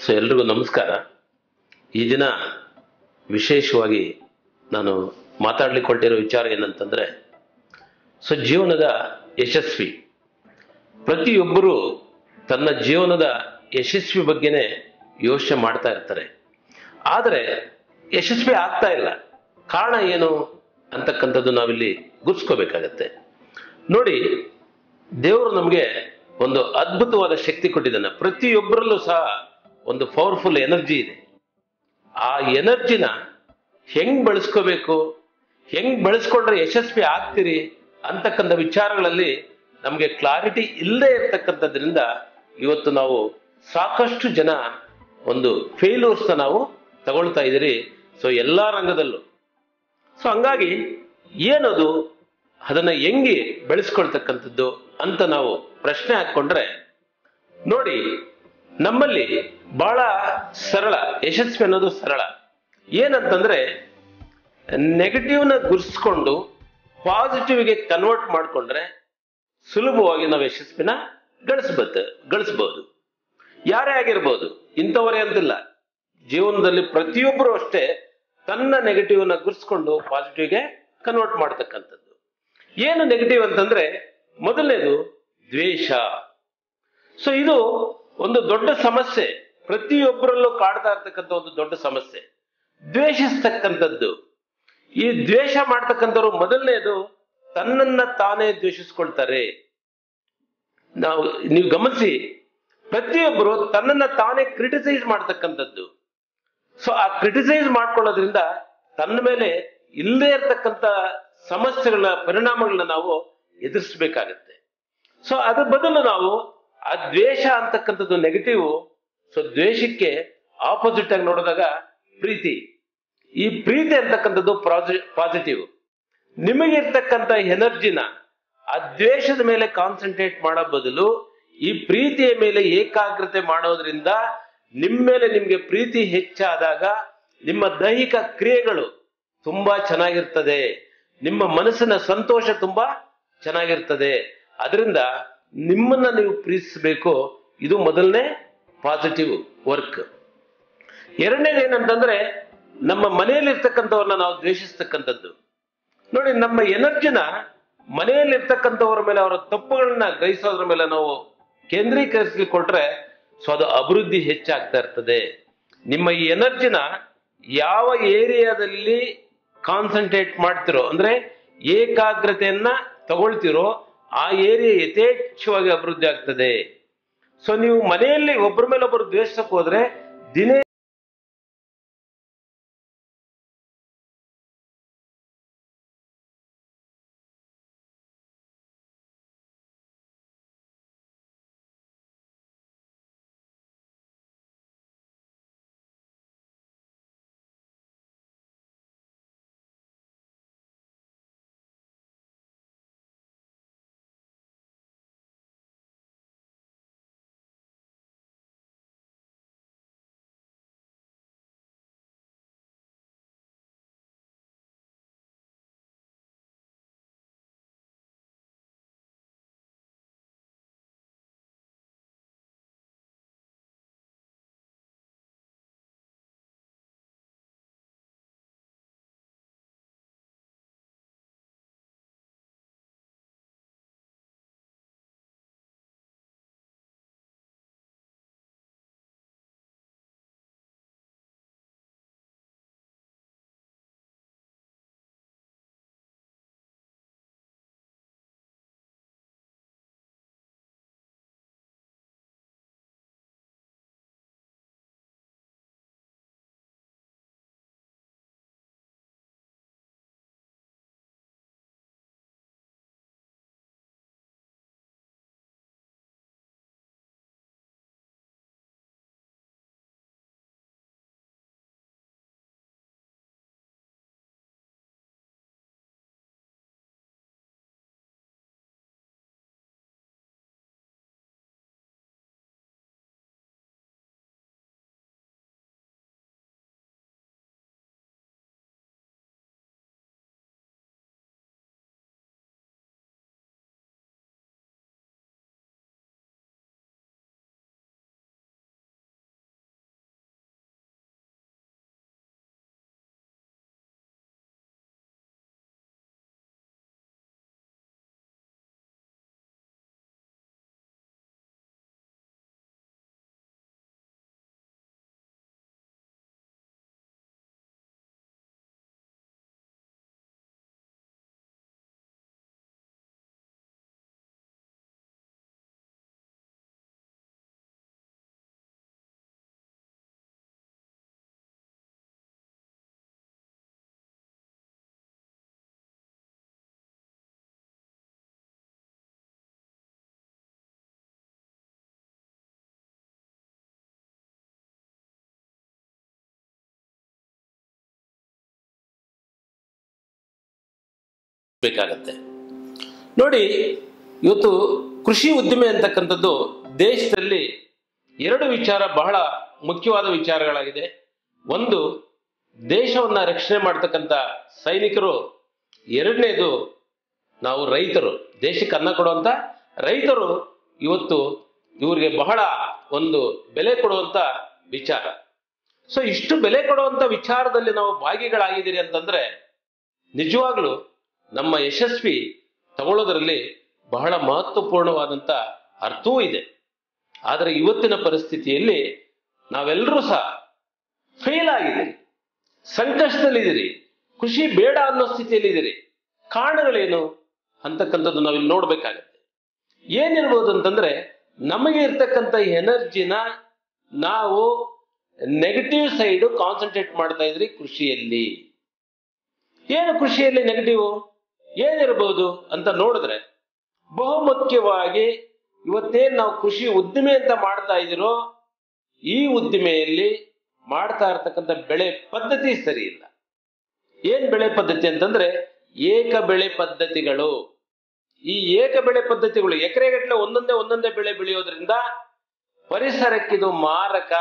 so ಎಲ್ರಿಗೂ ನಮಸ್ಕಾರ ಈ ದಿನ ವಿಶೇಷವಾಗಿ ನಾನು ಮಾತಾಡ್ಲಿಕ್ಕೆ ಹೊರಟಿರೋ ವಿಚಾರ ಏನಂತಂದ್ರೆ ಸೊ ಜೀವನದ ಯಶಸ್ವಿ ಪ್ರತಿಯೊಬ್ಬರು ತನ್ನ ಜೀವನದ ಯಶಸ್ವಿ ಬಗ್ಗೆನೇ ಯೋಚನೆ ಮಾಡ್ತಾ ಇರ್ತಾರೆ ಆದರೆ ಯಶಸ್ವಿ ಆಗ್ತಾ ಇಲ್ಲ ಕಾರಣ ಏನು ಅಂತಕ್ಕಂಥದ್ದು ನಾವಿಲ್ಲಿ ಗುರ್ಸ್ಕೋಬೇಕಾಗತ್ತೆ ನೋಡಿ ದೇವರು ನಮಗೆ ಒಂದು ಅದ್ಭುತವಾದ ಶಕ್ತಿ ಕೊಟ್ಟಿದ್ದಾನೆ ಪ್ರತಿಯೊಬ್ಬರಲ್ಲೂ ಸಹ ಒಂದು ಪವರ್ಫುಲ್ ಎನರ್ಜಿ ಇದೆ ಆ ಎನರ್ಜಿನ ಹೆಂಗ್ ಬಳಸ್ಕೋಬೇಕು ಹೆಂಗ್ ಬಳಸ್ಕೊಂಡ್ರೆ ಯಶಸ್ವಿ ಆಗ್ತೀರಿ ಅಂತಕ್ಕಂಥ ವಿಚಾರಗಳಲ್ಲಿ ನಮಗೆ ಕ್ಲಾರಿಟಿ ಇಲ್ಲದೆ ಇರ್ತಕ್ಕಂಥದ್ರಿಂದ ಇವತ್ತು ನಾವು ಸಾಕಷ್ಟು ಜನ ಒಂದು ಫೇಲ್ಯೂರ್ಸ್ನ ನಾವು ತಗೊಳ್ತಾ ಇದ್ದೀರಿ ಸೊ ಎಲ್ಲಾ ರಂಗದಲ್ಲೂ ಸೊ ಹಂಗಾಗಿ ಏನದು ಅದನ್ನ ಹೆಂಗೆ ಬೆಳೆಸ್ಕೊಳ್ತಕ್ಕಂಥದ್ದು ಅಂತ ನಾವು ಪ್ರಶ್ನೆ ಹಾಕೊಂಡ್ರೆ ನೋಡಿ ನಮ್ಮಲ್ಲಿ ಬಹಳ ಸರಳ ಯಶಸ್ವಿ ಅನ್ನೋದು ಸರಳ ಏನಂತಂದ್ರೆ ನೆಗೆಟಿವ್ನ ಗುರ್ಸ್ಕೊಂಡು ಪಾಸಿಟಿವ್ಗೆ ಕನ್ವರ್ಟ್ ಮಾಡ್ಕೊಂಡ್ರೆ ಸುಲಭವಾಗಿ ನಾವು ಯಶಸ್ವಿನ ಗಳಿಸ್ಬೋದು ಗಳಿಸ್ಬೋದು ಯಾರೇ ಆಗಿರ್ಬೋದು ಇಂಥವರೇ ಅಂತಿಲ್ಲ ಜೀವನದಲ್ಲಿ ಪ್ರತಿಯೊಬ್ಬರು ಅಷ್ಟೇ ತನ್ನ ನೆಗೆಟಿವ್ನ ಗುರ್ಸ್ಕೊಂಡು ಪಾಸಿಟಿವ್ಗೆ ಕನ್ವರ್ಟ್ ಮಾಡ್ತಕ್ಕಂಥದ್ದು ಏನು ನೆಗೆಟಿವ್ ಅಂತಂದ್ರೆ ಮೊದಲನೇದು ದ್ವೇಷ ಸೊ ಇದು ಒಂದು ದೊಡ್ಡ ಸಮಸ್ಯೆ ಪ್ರತಿಯೊಬ್ಬರಲ್ಲೂ ಕಾಡ್ತಾ ಇರ್ತಕ್ಕಂಥ ಒಂದು ದೊಡ್ಡ ಸಮಸ್ಯೆ ದ್ವೇಷಿಸ್ತಕ್ಕಂಥದ್ದು ಈ ದ್ವೇಷ ಮಾಡ್ತಕ್ಕಂಥವ್ರು ಮೊದಲನೇದು ತನ್ನನ್ನ ತಾನೇ ದ್ವೇಷಿಸ್ಕೊಳ್ತಾರೆ ನಾವು ನೀವು ಗಮನಿಸಿ ಪ್ರತಿಯೊಬ್ಬರು ತನ್ನನ್ನ ತಾನೇ ಕ್ರಿಟಿಸೈಸ್ ಮಾಡ್ತಕ್ಕಂಥದ್ದು ಸೊ ಆ ಕ್ರಿಟಿಸೈಸ್ ಮಾಡ್ಕೊಳ್ಳೋದ್ರಿಂದ ತನ್ನ ಮೇಲೆ ಇಲ್ಲದೆ ಇರತಕ್ಕಂತ ಸಮಸ್ಯೆಗಳ ಪರಿಣಾಮಗಳನ್ನ ನಾವು ಎದುರಿಸಬೇಕಾಗತ್ತೆ ಸೊ ಅದ್ರ ಬದಲು ನಾವು ಆ ದ್ವೇಷ ಅಂತಕ್ಕಂಥದ್ದು ನೆಗೆಟಿವ್ ಸೊ ದ್ವೇಷಕ್ಕೆ ಆಪೋಸಿಟ್ ಆಗಿ ನೋಡಿದಾಗ ಪ್ರೀತಿ ಈ ಪ್ರೀತಿ ಅಂತಕ್ಕಂಥದ್ದು ಪಾಸಿಟಿವ್ ನಿಮಗಿರ್ತಕ್ಕಂಥ ಎನರ್ಜಿನ ಆ ದ್ವೇಷದ ಮೇಲೆ ಕಾನ್ಸಂಟ್ರೇಟ್ ಮಾಡೋ ಬದಲು ಈ ಪ್ರೀತಿಯ ಮೇಲೆ ಏಕಾಗ್ರತೆ ಮಾಡೋದ್ರಿಂದ ನಿಮ್ಮ ಮೇಲೆ ನಿಮ್ಗೆ ಪ್ರೀತಿ ಹೆಚ್ಚಾದಾಗ ನಿಮ್ಮ ದೈಹಿಕ ಕ್ರಿಯೆಗಳು ತುಂಬಾ ಚೆನ್ನಾಗಿರ್ತದೆ ನಿಮ್ಮ ಮನಸ್ಸಿನ ಸಂತೋಷ ತುಂಬಾ ಚೆನ್ನಾಗಿರ್ತದೆ ಅದರಿಂದ ನಿಮ್ಮನ್ನ ನೀವು ಪ್ರೀತಿಸಬೇಕು ಇದು ಮೊದಲನೇ ಪಾಸಿಟಿವ್ ವರ್ಕ್ ಎರಡನೇದು ಏನಂತಂದ್ರೆ ನಮ್ಮ ಮನೆಯಲ್ಲಿರ್ತಕ್ಕಂಥವ್ರನ್ನ ನಾವು ದ್ವೇಷಿಸ್ತಕ್ಕಂಥದ್ದು ನೋಡಿ ನಮ್ಮ ಎನರ್ಜಿನ ಮನೆಯಲ್ಲಿರ್ತಕ್ಕಂಥವ್ರ ಮೇಲೆ ಅವರ ತಪ್ಪುಗಳನ್ನ ಗ್ರಹಿಸೋದ್ರ ಮೇಲೆ ನಾವು ಕೇಂದ್ರೀಕರಿಸ್ಲಿಕ್ಕೆ ಕೊಟ್ರೆ ಸೊ ಅದು ಅಭಿವೃದ್ಧಿ ಹೆಚ್ಚಾಗ್ತಾ ಇರ್ತದೆ ನಿಮ್ಮ ಈ ಎನರ್ಜಿನ ಯಾವ ಏರಿಯಾದಲ್ಲಿ ಕಾನ್ಸಂಟ್ರೇಟ್ ಮಾಡ್ತಿರೋ ಅಂದ್ರೆ ಏಕಾಗ್ರತೆಯನ್ನ ತಗೊಳ್ತಿರೋ ಆ ಏರಿಯಾ ಯಥೇಚ್ಛವಾಗಿ ಅಭಿವೃದ್ಧಿ ಆಗ್ತದೆ ಸೊ ನೀವು ಮನೆಯಲ್ಲಿ ಒಬ್ಬರ ಮೇಲೆ ಒಬ್ಬರು ದ್ವೇಷಕ್ಕೆ ಹೋದ್ರೆ ದಿನೇ ಬೇಕಾಗತ್ತೆ ನೋಡಿ ಇವತ್ತು ಕೃಷಿ ಉದ್ದಿಮೆ ಅಂತಕ್ಕಂಥದ್ದು ದೇಶದಲ್ಲಿ ಎರಡು ವಿಚಾರ ಬಹಳ ಮುಖ್ಯವಾದ ವಿಚಾರಗಳಾಗಿದೆ ಒಂದು ದೇಶವನ್ನ ರಕ್ಷಣೆ ಮಾಡ್ತಕ್ಕಂಥ ಸೈನಿಕರು ಎರಡನೇದು ನಾವು ರೈತರು ದೇಶಕ್ಕೆ ಅನ್ನ ಕೊಡುವಂತ ರೈತರು ಇವತ್ತು ಇವರಿಗೆ ಬಹಳ ಒಂದು ಬೆಲೆ ಕೊಡುವಂತ ವಿಚಾರ ಸೊ ಇಷ್ಟು ಬೆಲೆ ಕೊಡುವಂತ ವಿಚಾರದಲ್ಲಿ ನಾವು ಭಾಗಿಗಳಾಗಿದ್ದೀರಿ ಅಂತಂದ್ರೆ ನಿಜವಾಗ್ಲೂ ನಮ್ಮ ಯಶಸ್ವಿ ತಗೊಳ್ಳೋದ್ರಲ್ಲಿ ಬಹಳ ಮಹತ್ವಪೂರ್ಣವಾದಂತ ಅರ್ಥವೂ ಇದೆ ಆದರೆ ಇವತ್ತಿನ ಪರಿಸ್ಥಿತಿಯಲ್ಲಿ ನಾವೆಲ್ಲರೂ ಸಹ ಫೇಲ್ ಆಗಿದ್ದೀರಿ ಸಂಕಷ್ಟದಲ್ಲಿದ್ದೀರಿ ಖುಷಿ ಬೇಡ ಅನ್ನೋ ಸ್ಥಿತಿಯಲ್ಲಿದ್ದೀರಿ ಕಾರಣಗಳೇನು ಅಂತಕ್ಕಂಥದ್ದು ನಾವಿಲ್ಲಿ ನೋಡ್ಬೇಕಾಗತ್ತೆ ಏನಿರ್ಬೋದು ಅಂತಂದ್ರೆ ನಮಗೆ ಇರ್ತಕ್ಕಂಥ ಎನರ್ಜಿನ ನಾವು ನೆಗೆಟಿವ್ ಸೈಡ್ ಕಾನ್ಸಂಟ್ರೇಟ್ ಮಾಡ್ತಾ ಇದ್ರಿ ಕೃಷಿಯಲ್ಲಿ ಏನು ಕೃಷಿಯಲ್ಲಿ ನೆಗೆಟಿವ್ ಏನಿರಬಹುದು ಅಂತ ನೋಡಿದ್ರೆ ಬಹುಮುಖ್ಯವಾಗಿ ಇವತ್ತೇನ್ ನಾವು ಕೃಷಿ ಉದ್ದಿಮೆ ಅಂತ ಮಾಡ್ತಾ ಇದಿರೋ ಈ ಉದ್ದಿಮೆಯಲ್ಲಿ ಮಾಡ್ತಾ ಇರ್ತಕ್ಕಂಥ ಬೆಳೆ ಪದ್ಧತಿ ಸರಿ ಇಲ್ಲ ಏನ್ ಬೆಳೆ ಪದ್ಧತಿ ಅಂತಂದ್ರೆ ಏಕ ಬೆಳೆ ಪದ್ಧತಿಗಳು ಈ ಏಕ ಬೆಳೆ ಪದ್ಧತಿಗಳು ಎಕರೆಗಟ್ಟಲೆ ಒಂದೊಂದೇ ಒಂದೊಂದೇ ಬೆಳೆ ಬೆಳೆಯೋದ್ರಿಂದ ಪರಿಸರಕ್ಕಿದು ಮಾರಕ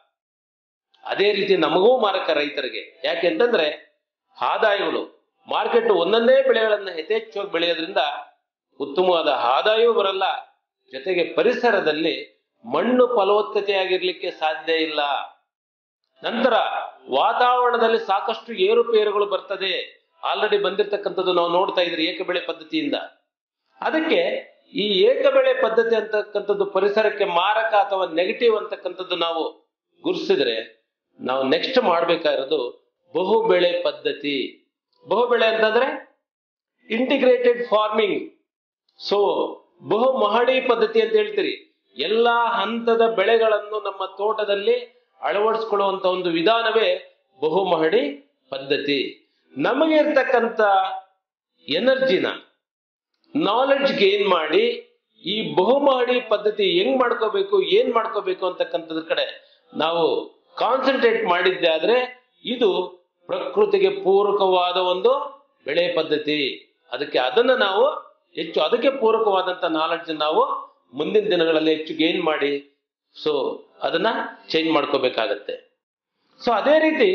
ಅದೇ ರೀತಿ ನಮಗೂ ಮಾರಕ ರೈತರಿಗೆ ಯಾಕೆ ಅಂತಂದ್ರೆ ಆದಾಯಗಳು ಮಾರ್ಕೆಟ್ ಒಂದೊಂದೇ ಬೆಳೆಗಳನ್ನ ಯಥೇಚ್ಛವಾಗಿ ಬೆಳೆಯೋದ್ರಿಂದ ಉತ್ತಮವಾದ ಆದಾಯವೂ ಬರಲ್ಲ ಜೊತೆಗೆ ಪರಿಸರದಲ್ಲಿ ಮಣ್ಣು ಫಲವತ್ತತೆಯಾಗಿರ್ಲಿಕ್ಕೆ ಸಾಧ್ಯ ಇಲ್ಲ ನಂತರ ವಾತಾವರಣದಲ್ಲಿ ಸಾಕಷ್ಟು ಏರುಪೇರುಗಳು ಬರ್ತದೆ ಆಲ್ರೆಡಿ ಬಂದಿರತಕ್ಕಂಥದ್ದು ನಾವು ನೋಡ್ತಾ ಇದ್ರಿ ಏಕ ಬೆಳೆ ಪದ್ಧತಿಯಿಂದ ಅದಕ್ಕೆ ಈ ಏಕ ಬೆಳೆ ಪದ್ಧತಿ ಅಂತಕ್ಕಂಥದ್ದು ಪರಿಸರಕ್ಕೆ ಮಾರಕ ಅಥವಾ ನೆಗೆಟಿವ್ ಅಂತಕ್ಕಂಥದ್ದು ನಾವು ಗುರುಸಿದ್ರೆ ನಾವು ನೆಕ್ಸ್ಟ್ ಮಾಡ್ಬೇಕಾಗಿರೋದು ಬಹು ಬೆಳೆ ಪದ್ಧತಿ ಬಹು ಬೆಳೆ ಅಂತಂದ್ರೆ ಇಂಟಿಗ್ರೇಟೆಡ್ ಫಾರ್ಮಿಂಗ್ ಸೊ ಬಹು ಮಹಡಿ ಪದ್ಧತಿ ಅಂತ ಹೇಳ್ತೀರಿ ಎಲ್ಲಾ ಹಂತದ ಬೆಳೆಗಳನ್ನು ನಮ್ಮ ತೋಟದಲ್ಲಿ ಅಳವಡಿಸ್ಕೊಳ್ಳುವಂತ ಒಂದು ವಿಧಾನವೇ ಬಹು ಮಹಡಿ ಪದ್ಧತಿ ನಮಗೆ ಇರ್ತಕ್ಕಂಥ ಎನರ್ಜಿನ ನಾಲೆಡ್ಜ್ ಗೇನ್ ಮಾಡಿ ಈ ಬಹುಮಹಡಿ ಪದ್ಧತಿ ಹೆಂಗ್ ಮಾಡ್ಕೋಬೇಕು ಏನ್ ಮಾಡ್ಕೋಬೇಕು ಅಂತಕ್ಕಂಥದ್ರ ಕಡೆ ನಾವು ಕಾನ್ಸಂಟ್ರೇಟ್ ಮಾಡಿದ್ದೆ ಆದ್ರೆ ಇದು ಪ್ರಕೃತಿಗೆ ಪೂರಕವಾದ ಒಂದು ಬೆಳೆ ಪದ್ಧತಿ ಅದಕ್ಕೆ ಅದನ್ನ ನಾವು ಹೆಚ್ಚು ಅದಕ್ಕೆ ಪೂರಕವಾದಂತ ನಾಲೆಡ್ಜ್ ನಾವು ಮುಂದಿನ ದಿನಗಳಲ್ಲಿ ಹೆಚ್ಚು ಗೇನ್ ಮಾಡಿ ಸೊ ಅದನ್ನ ಚೇಂಜ್ ಮಾಡ್ಕೋಬೇಕಾಗತ್ತೆ ಸೊ ಅದೇ ರೀತಿ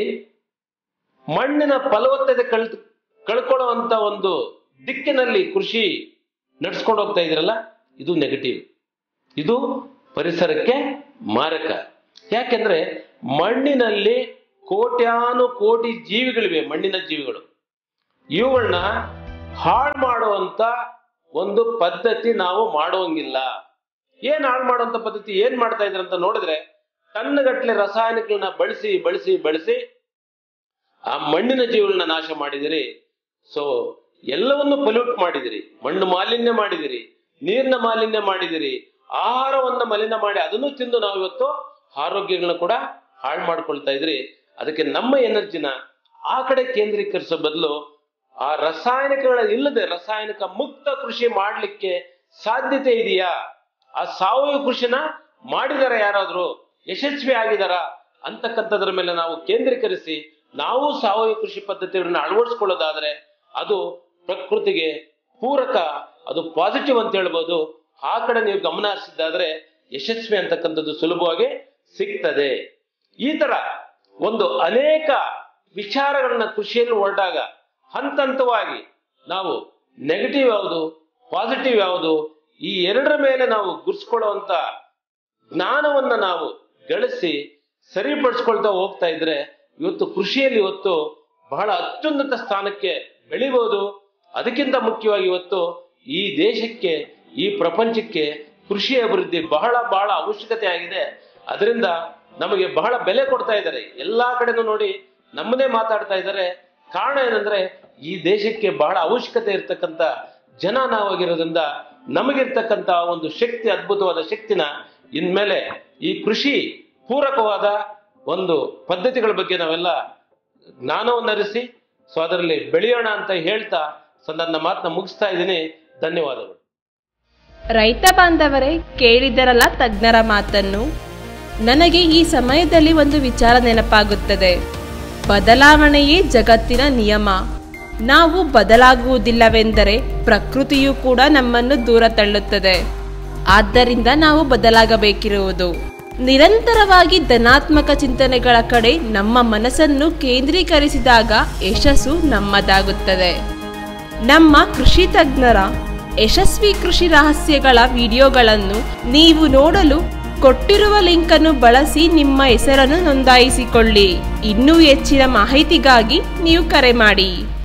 ಮಣ್ಣಿನ ಫಲವತ್ತತೆ ಕಳ್ ಕಳ್ಕೊಳ್ಳುವಂತ ಒಂದು ದಿಕ್ಕಿನಲ್ಲಿ ಕೃಷಿ ನಡ್ಸ್ಕೊಂಡು ಹೋಗ್ತಾ ಇದ್ರಲ್ಲ ಇದು ನೆಗೆಟಿವ್ ಇದು ಪರಿಸರಕ್ಕೆ ಮಾರಕ ಯಾಕೆಂದ್ರೆ ಮಣ್ಣಿನಲ್ಲಿ ಕೋಟ್ಯಾನು ಕೋಟಿ ಜೀವಿಗಳಿವೆ ಮಣ್ಣಿನ ಜೀವಿಗಳು ಇವುಗಳನ್ನ ಹಾಳು ಮಾಡುವಂತ ಒಂದು ಪದ್ಧತಿ ನಾವು ಮಾಡುವಂಗಿಲ್ಲ ಏನ್ ಹಾಳು ಮಾಡುವಂತ ಪದ್ಧತಿ ಏನ್ ಮಾಡ್ತಾ ಇದ್ರ ಅಂತ ನೋಡಿದ್ರೆ ಟನ್ಗಟ್ಲೆ ರಾಸಾಯನಿಕಗಳನ್ನ ಬಳಸಿ ಬಳಸಿ ಬಳಸಿ ಆ ಮಣ್ಣಿನ ಜೀವಗಳನ್ನ ನಾಶ ಮಾಡಿದಿರಿ ಸೊ ಎಲ್ಲವನ್ನು ಪೊಲ್ಯೂಟ್ ಮಾಡಿದಿರಿ ಮಣ್ಣು ಮಾಲಿನ್ಯ ಮಾಡಿದಿರಿ ನೀರಿನ ಮಾಲಿನ್ಯ ಮಾಡಿದಿರಿ ಆಹಾರವನ್ನ ಮಲಿನ ಮಾಡಿ ಅದನ್ನು ತಿಂದು ನಾವು ಇವತ್ತು ಆರೋಗ್ಯಗಳನ್ನ ಕೂಡ ಹಾಳು ಮಾಡ್ಕೊಳ್ತಾ ಇದ್ರಿ ಅದಕ್ಕೆ ನಮ್ಮ ಎನರ್ಜಿನ ಆ ಕಡೆ ಕೇಂದ್ರೀಕರಿಸೋ ಬದಲು ಆ ರಾಸಾಯನಿಕಗಳ ಇಲ್ಲದೆ ರಾಸಾಯನಿಕ ಮುಕ್ತ ಕೃಷಿ ಮಾಡ್ಲಿಕ್ಕೆ ಸಾಧ್ಯತೆ ಇದೆಯಾ ಆ ಸಾವಯವ ಕೃಷಿನ ಮಾಡಿದಾರ ಯಾರಾದ್ರೂ ಯಶಸ್ವಿ ಆಗಿದಾರ ಅಂತಕ್ಕಂಥದ್ರ ಮೇಲೆ ನಾವು ಕೇಂದ್ರೀಕರಿಸಿ ನಾವು ಸಾವಯವ ಕೃಷಿ ಪದ್ಧತಿಗಳನ್ನ ಅಳವಡಿಸ್ಕೊಳ್ಳೋದಾದ್ರೆ ಅದು ಪ್ರಕೃತಿಗೆ ಪೂರಕ ಅದು ಪಾಸಿಟಿವ್ ಅಂತ ಹೇಳ್ಬೋದು ಆ ಕಡೆ ನೀವು ಗಮನ ಹರಿಸಿದ್ದಾದ್ರೆ ಯಶಸ್ವಿ ಅಂತಕ್ಕಂಥದ್ದು ಸುಲಭವಾಗಿ ಸಿಗ್ತದೆ ಈ ತರ ಒಂದು ಅನೇಕ ವಿಚಾರಗಳನ್ನ ಕೃಷಿಯಲ್ಲಿ ಹೊರಟಾಗ ಹಂತ ಹಂತವಾಗಿ ನಾವು ನೆಗೆಟಿವ್ ಯಾವುದು ಪಾಸಿಟಿವ್ ಯಾವುದು ಈ ಎರಡರ ಮೇಲೆ ನಾವು ಗುರ್ಸ್ಕೊಳ್ಳುವಂತ ಜ್ಞಾನವನ್ನ ನಾವು ಗಳಿಸಿ ಸರಿಪಡಿಸ್ಕೊಳ್ತಾ ಹೋಗ್ತಾ ಇದ್ರೆ ಇವತ್ತು ಕೃಷಿಯಲ್ಲಿ ಇವತ್ತು ಬಹಳ ಅತ್ಯುನ್ನತ ಸ್ಥಾನಕ್ಕೆ ಬೆಳಿಬಹುದು ಅದಕ್ಕಿಂತ ಮುಖ್ಯವಾಗಿ ಇವತ್ತು ಈ ದೇಶಕ್ಕೆ ಈ ಪ್ರಪಂಚಕ್ಕೆ ಕೃಷಿ ಅಭಿವೃದ್ಧಿ ಬಹಳ ಬಹಳ ಅವಶ್ಯಕತೆ ಆಗಿದೆ ಅದರಿಂದ ನಮಗೆ ಬಹಳ ಬೆಲೆ ಕೊಡ್ತಾ ಇದ್ದಾರೆ ಎಲ್ಲಾ ಕಡೆನೂ ನೋಡಿ ನಮ್ಮನ್ನೇ ಮಾತಾಡ್ತಾ ಇದ್ದಾರೆ ಕಾರಣ ಏನಂದ್ರೆ ಈ ದೇಶಕ್ಕೆ ಬಹಳ ಅವಶ್ಯಕತೆ ಇರ್ತಕ್ಕಂಥ ಜನ ನಾವಾಗಿರೋದ್ರಿಂದ ನಮಗಿರ್ತಕ್ಕಂಥ ಒಂದು ಶಕ್ತಿ ಅದ್ಭುತವಾದ ಶಕ್ತಿನ ಇನ್ಮೇಲೆ ಈ ಕೃಷಿ ಪೂರಕವಾದ ಒಂದು ಪದ್ಧತಿಗಳ ಬಗ್ಗೆ ನಾವೆಲ್ಲ ಜ್ಞಾನವನ್ನು ಅರಿಸಿ ಸೊ ಅದರಲ್ಲಿ ಬೆಳೆಯೋಣ ಅಂತ ಹೇಳ್ತಾ ಸೊ ನನ್ನ ಮಾತನ್ನ ಮುಗಿಸ್ತಾ ಇದ್ದೀನಿ ಧನ್ಯವಾದಗಳು ರೈತ ಬಾಂಧವರೇ ಕೇಳಿದರಲ್ಲ ತಜ್ಞರ ಮಾತನ್ನು ನನಗೆ ಈ ಸಮಯದಲ್ಲಿ ಒಂದು ವಿಚಾರ ನೆನಪಾಗುತ್ತದೆ ಬದಲಾವಣೆಯೇ ಜಗತ್ತಿನ ನಿಯಮ ನಾವು ಬದಲಾಗುವುದಿಲ್ಲವೆಂದರೆ ಪ್ರಕೃತಿಯು ಕೂಡ ನಮ್ಮನ್ನು ದೂರ ತಳ್ಳುತ್ತದೆ ಆದ್ದರಿಂದ ನಾವು ಬದಲಾಗಬೇಕಿರುವುದು ನಿರಂತರವಾಗಿ ಧನಾತ್ಮಕ ಚಿಂತನೆಗಳ ಕಡೆ ನಮ್ಮ ಮನಸ್ಸನ್ನು ಕೇಂದ್ರೀಕರಿಸಿದಾಗ ಯಶಸ್ಸು ನಮ್ಮದಾಗುತ್ತದೆ ನಮ್ಮ ಕೃಷಿ ತಜ್ಞರ ಯಶಸ್ವಿ ಕೃಷಿ ರಹಸ್ಯಗಳ ವಿಡಿಯೋಗಳನ್ನು ನೀವು ನೋಡಲು ಕೊಟ್ಟಿರುವ ಲಿಂಕ್ ಅನ್ನು ಬಳಸಿ ನಿಮ್ಮ ಹೆಸರನ್ನು ನೋಂದಾಯಿಸಿಕೊಳ್ಳಿ ಇನ್ನೂ ಹೆಚ್ಚಿನ ಮಾಹಿತಿಗಾಗಿ ನೀವು ಕರೆ ಮಾಡಿ